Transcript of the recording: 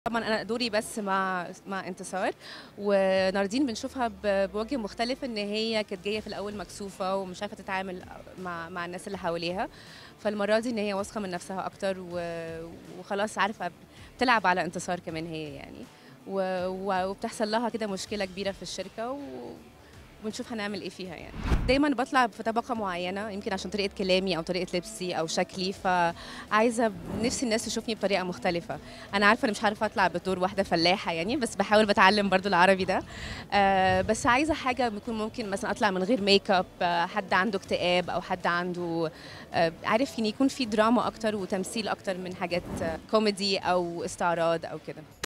طبعا انا دوري بس مع مع انتصار وناردين بنشوفها ب- بوجه مختلف ان هي كانت جايه في الاول مكسوفه ومش عارفه تتعامل مع مع الناس اللي حواليها فالمره دي ان هي واثقه من نفسها اكتر و- وخلاص عارفه بتلعب على انتصار كمان هي يعني و- و- وبتحصل لها كده مشكله كبيره في الشركه و ونشوف هنعمل ايه فيها يعني دايما بطلع في طبقه معينه يمكن عشان طريقه كلامي او طريقه لبسي او شكلي فعايزه نفسي الناس تشوفني بطريقه مختلفه انا عارفه اني مش عارفه اطلع بدور واحده فلاحه يعني بس بحاول بتعلم برضو العربي ده آه بس عايزه حاجه بيكون ممكن مثلا اطلع من غير ميك اب آه حد عنده اكتئاب او حد عنده آه عارف يعني يكون في دراما اكتر وتمثيل اكتر من حاجات آه كوميدي او استعراض او كده